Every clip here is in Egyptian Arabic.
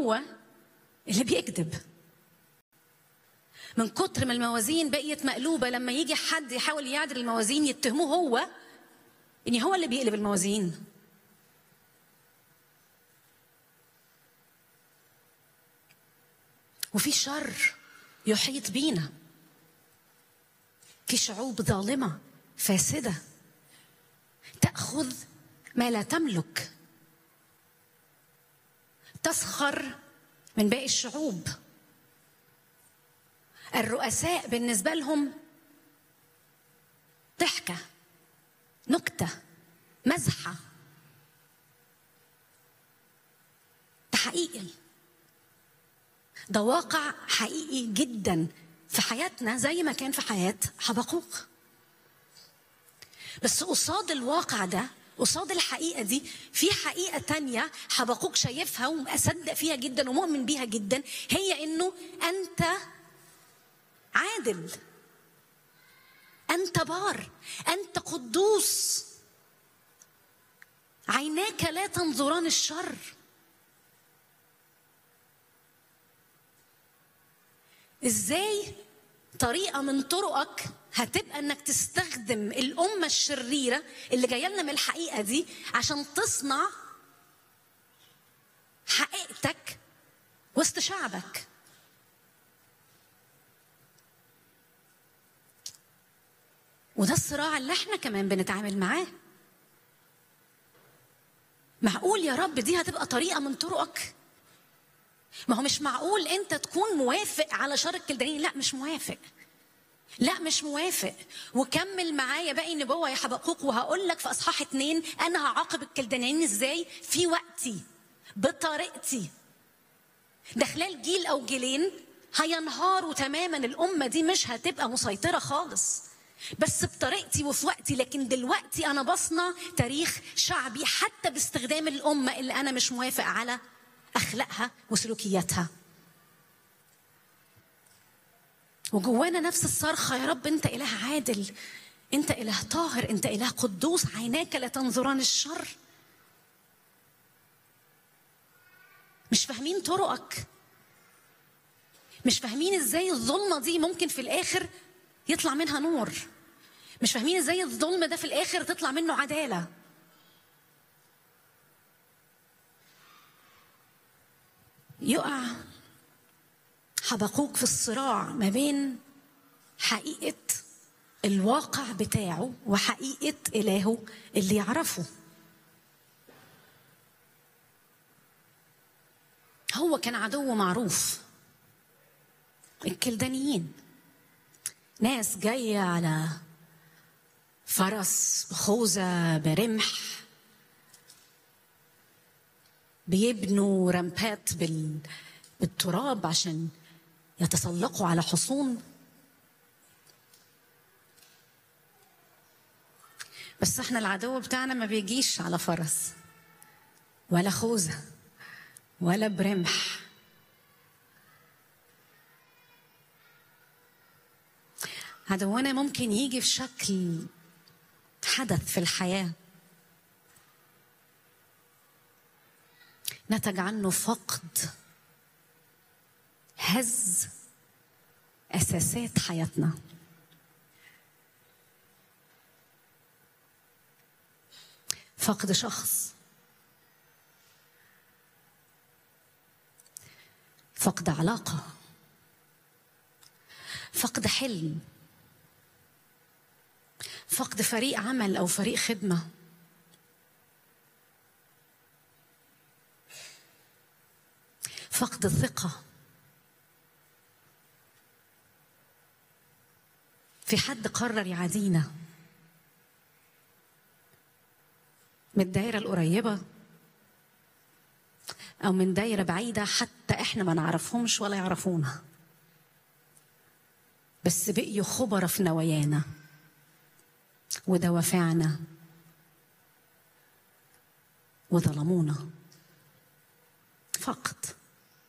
هو اللي بيكذب من كتر ما الموازين بقيت مقلوبة لما يجي حد يحاول يعدل الموازين يتهموه هو إن هو اللي بيقلب الموازين وفي شر يحيط بينا في شعوب ظالمة فاسدة تأخذ ما لا تملك تسخر من باقي الشعوب الرؤساء بالنسبة لهم ضحكة نكتة مزحة ده حقيقي ده واقع حقيقي جدا في حياتنا زي ما كان في حياة حبقوق بس قصاد الواقع ده قصاد الحقيقة دي في حقيقة تانية حبقوق شايفها ومصدق فيها جدا ومؤمن بيها جدا هي انه انت عادل انت بار انت قدوس عيناك لا تنظران الشر ازاي طريقه من طرقك هتبقى انك تستخدم الامه الشريره اللي جايه لنا من الحقيقه دي عشان تصنع حقيقتك وسط شعبك وده الصراع اللي احنا كمان بنتعامل معاه معقول يا رب دي هتبقى طريقه من طرقك ما هو مش معقول انت تكون موافق على شر الكلدانيين لا مش موافق لا مش موافق وكمل معايا باقي النبوة يا حبقوق وهقول لك في أصحاح اتنين أنا هعاقب الكلدانيين إزاي في وقتي بطريقتي ده خلال جيل أو جيلين هينهاروا تماما الأمة دي مش هتبقى مسيطرة خالص بس بطريقتي وفي وقتي لكن دلوقتي أنا بصنع تاريخ شعبي حتى باستخدام الأمة اللي أنا مش موافق على أخلاقها وسلوكياتها وجوانا نفس الصرخة يا رب أنت إله عادل أنت إله طاهر أنت إله قدوس عيناك لا تنظران الشر مش فاهمين طرقك مش فاهمين ازاي الظلمة دي ممكن في الآخر يطلع منها نور مش فاهمين ازاي الظلم ده في الآخر تطلع منه عدالة يقع حبقوك في الصراع ما بين حقيقة الواقع بتاعه وحقيقة إلهه اللي يعرفه هو كان عدو معروف الكلدانيين ناس جاية على فرس بخوذة برمح بيبنوا رمبات بال... بالتراب عشان يتسلقوا على حصون بس احنا العدو بتاعنا ما بيجيش على فرس ولا خوذة ولا برمح عدونا ممكن يجي في شكل حدث في الحياه نتج عنه فقد هز اساسات حياتنا فقد شخص فقد علاقه فقد حلم فقد فريق عمل او فريق خدمه فقد الثقة في حد قرر يعادينا من الدايرة القريبة أو من دايرة بعيدة حتى إحنا ما نعرفهمش ولا يعرفونا بس بقيوا خبرة في نوايانا ودوافعنا وظلمونا فقط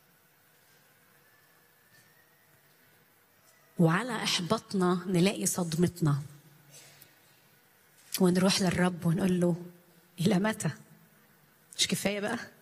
وعلى احباطنا نلاقي صدمتنا ونروح للرب ونقول له الى متى مش كفايه بقى